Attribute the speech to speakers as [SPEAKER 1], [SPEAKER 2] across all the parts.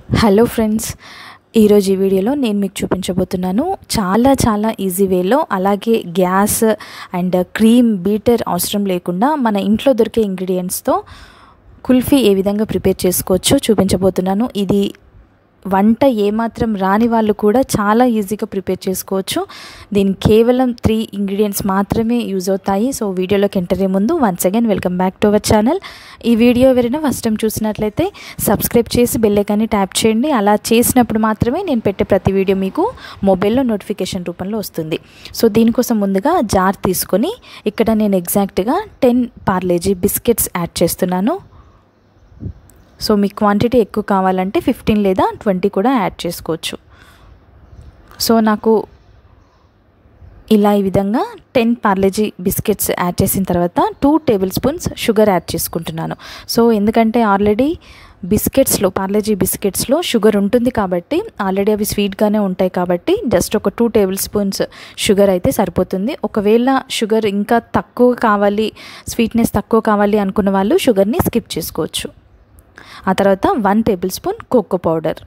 [SPEAKER 1] hello friends ఈరోజు ఈ వీడియోలో నేను మీకు చూపించబోతున్నాను చాలా చాలా ఈజీ వేలో అలాగే గ్యాస్ అండ్ క్రీమ్ బీటర్ అవసరం లేకుండా మన ఇంట్లో దొరికే ఇంగ్రీడియంట్స్తో కుల్ఫీ ఏ విధంగా ప్రిపేర్ చేసుకోవచ్చో చూపించబోతున్నాను ఇది వంట ఏమాత్రం రాని వాళ్ళు కూడా చాలా ఈజీగా ప్రిపేర్ చేసుకోవచ్చు దీనికి కేవలం త్రీ ఇంగ్రీడియంట్స్ మాత్రమే యూజ్ అవుతాయి సో వీడియోలోకి ఎంటర్ అయ్యే ముందు once again welcome back to our channel ఈ వీడియో ఎవరైనా ఫస్ట్ టైం చూసినట్లయితే సబ్స్క్రైబ్ చేసి బెల్లైకాన్ని ట్యాప్ చేయండి అలా చేసినప్పుడు మాత్రమే నేను పెట్టే ప్రతి వీడియో మీకు మొబైల్లో నోటిఫికేషన్ రూపంలో వస్తుంది సో దీనికోసం ముందుగా జార్ తీసుకొని ఇక్కడ నేను ఎగ్జాక్ట్గా టెన్ పార్లేజీ బిస్కెట్స్ యాడ్ చేస్తున్నాను సో మీ క్వాంటిటీ ఎక్కువ కావాలంటే ఫిఫ్టీన్ లేదా ట్వంటీ కూడా యాడ్ చేసుకోవచ్చు సో నాకు ఇలా ఈ విధంగా టెన్ పార్లేజీ బిస్కెట్స్ యాడ్ చేసిన తర్వాత two tablespoons sugar add చేసుకుంటున్నాను సో ఎందుకంటే ఆల్రెడీ బిస్కెట్స్లో పార్లేజీ బిస్కెట్స్లో షుగర్ ఉంటుంది కాబట్టి ఆల్రెడీ అవి స్వీట్గానే ఉంటాయి కాబట్టి జస్ట్ ఒక టూ టేబుల్ స్పూన్స్ షుగర్ అయితే సరిపోతుంది ఒకవేళ షుగర్ ఇంకా తక్కువ కావాలి స్వీట్నెస్ తక్కువ కావాలి అనుకున్న వాళ్ళు షుగర్ని స్కిప్ చేసుకోవచ్చు ఆ తర్వాత one tablespoon cocoa powder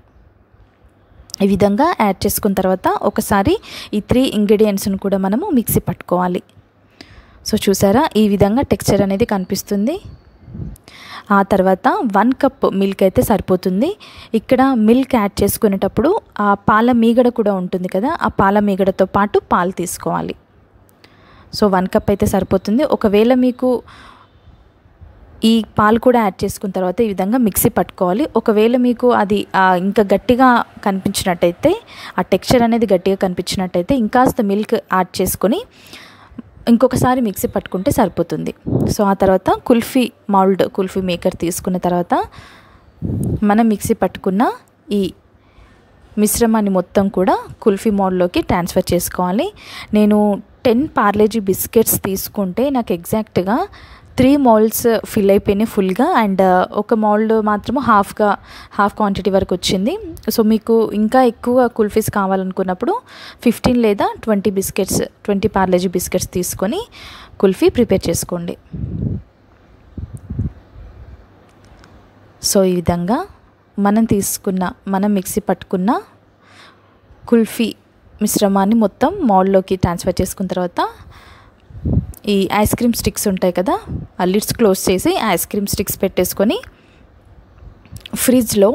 [SPEAKER 1] ఈ విధంగా యాడ్ చేసుకున్న తర్వాత ఒకసారి ఈ త్రీ ఇంగ్రీడియంట్స్ని కూడా మనము మిక్సీ పట్టుకోవాలి సో చూసారా ఈ విధంగా టెక్స్చర్ అనేది కనిపిస్తుంది ఆ తర్వాత వన్ కప్ మిల్క్ అయితే సరిపోతుంది ఇక్కడ మిల్క్ యాడ్ చేసుకునేటప్పుడు ఆ పాల మీగడ కూడా ఉంటుంది కదా ఆ పాల మీగడతో పాటు పాలు తీసుకోవాలి సో వన్ కప్ అయితే సరిపోతుంది ఒకవేళ మీకు ఈ పాలు కూడా యాడ్ చేసుకున్న తర్వాత ఈ విధంగా మిక్సీ పట్టుకోవాలి ఒకవేళ మీకు అది ఇంకా గట్టిగా కనిపించినట్టయితే ఆ టెక్స్చర్ అనేది గట్టిగా కనిపించినట్టయితే ఇంకాస్త మిల్క్ యాడ్ చేసుకొని ఇంకొకసారి మిక్సీ పట్టుకుంటే సరిపోతుంది సో ఆ తర్వాత కుల్ఫీ మౌల్డ్ కుల్ఫీ మేకర్ తీసుకున్న తర్వాత మనం మిక్సీ పట్టుకున్న ఈ మిశ్రమాన్ని మొత్తం కూడా కుల్ఫీ మౌల్డ్లోకి ట్రాన్స్ఫర్ చేసుకోవాలి నేను టెన్ పార్లేజీ బిస్కెట్స్ తీసుకుంటే నాకు ఎగ్జాక్ట్గా త్రీ మౌల్డ్స్ ఫిల్ అయిపోయినాయి ఫుల్గా అండ్ ఒక మౌల్డ్ మాత్రము హాఫ్గా హాఫ్ క్వాంటిటీ వరకు వచ్చింది సో మీకు ఇంకా ఎక్కువ కుల్ఫీస్ కావాలనుకున్నప్పుడు ఫిఫ్టీన్ లేదా twenty biscuits twenty Parle G biscuits తీసుకొని కుల్ఫీ ప్రిపేర్ చేసుకోండి సో ఈ విధంగా మనం తీసుకున్న మనం మిక్సీ పట్టుకున్న కుల్ఫీ మిశ్రమాన్ని మొత్తం మౌల్డ్లోకి ట్రాన్స్ఫర్ చేసుకున్న తర్వాత ఈ ఐస్ క్రీమ్ స్టిక్స్ ఉంటాయి కదా ఆ లిడ్స్ క్లోజ్ చేసి ఐస్ క్రీమ్ స్టిక్స్ పెట్టేసుకొని ఫ్రిడ్జ్లో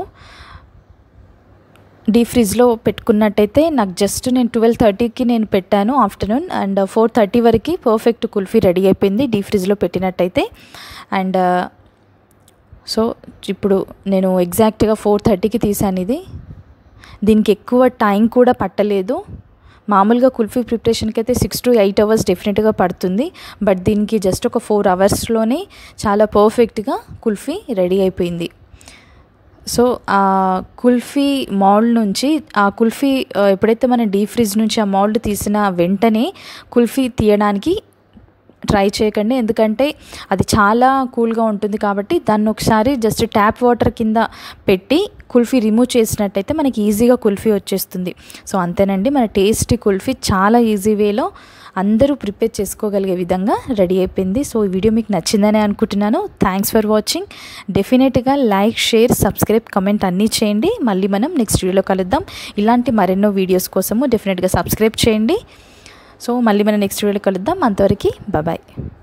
[SPEAKER 1] డీప్ ఫ్రిడ్జ్లో పెట్టుకున్నట్టయితే నాకు జస్ట్ నేను ట్వెల్వ్ థర్టీకి నేను పెట్టాను ఆఫ్టర్నూన్ అండ్ ఫోర్ థర్టీ వరకు పర్ఫెక్ట్ కుల్ఫీ రెడీ అయిపోయింది డీప్ ఫ్రిడ్జ్లో పెట్టినట్టయితే అండ్ సో ఇప్పుడు నేను ఎగ్జాక్ట్గా ఫోర్ థర్టీకి తీసాను ఇది దీనికి ఎక్కువ టైం కూడా పట్టలేదు మామూలుగా కుల్ఫీ ప్రిపరేషన్కి అయితే సిక్స్ టు ఎయిట్ అవర్స్ డెఫినెట్గా పడుతుంది బట్ దీనికి జస్ట్ ఒక ఫోర్ అవర్స్లోనే చాలా పర్ఫెక్ట్గా కుల్ఫీ రెడీ అయిపోయింది సో ఆ కుల్ఫీ మౌల్డ్ నుంచి ఆ కుల్ఫీ ఎప్పుడైతే మనం డీప్ ఫ్రిడ్జ్ నుంచి ఆ మౌల్డ్ తీసిన వెంటనే కుల్ఫీ తీయడానికి ట్రై చేయకండి ఎందుకంటే అది చాలా కూల్గా ఉంటుంది కాబట్టి దాన్ని ఒకసారి జస్ట్ ట్యాప్ వాటర్ కింద పెట్టి కుల్ఫీ రిమూవ్ చేసినట్టయితే మనకి ఈజీగా కుల్ఫీ వచ్చేస్తుంది సో అంతేనండి మన టేస్టీ కుల్ఫీ చాలా ఈజీ వేలో అందరూ ప్రిపేర్ చేసుకోగలిగే విధంగా రెడీ అయిపోయింది సో ఈ వీడియో మీకు నచ్చిందని అనుకుంటున్నాను థ్యాంక్స్ ఫర్ వాచింగ్ డెఫినెట్గా లైక్ షేర్ సబ్స్క్రైబ్ కమెంట్ అన్నీ చేయండి మళ్ళీ మనం నెక్స్ట్ వీడియోలో కలుద్దాం ఇలాంటి మరెన్నో వీడియోస్ కోసము డెఫినెట్గా సబ్స్క్రైబ్ చేయండి సో మళ్ళీ మనం నెక్స్ట్ వీడియోలో కలుద్దాం అంతవరకు బాయ్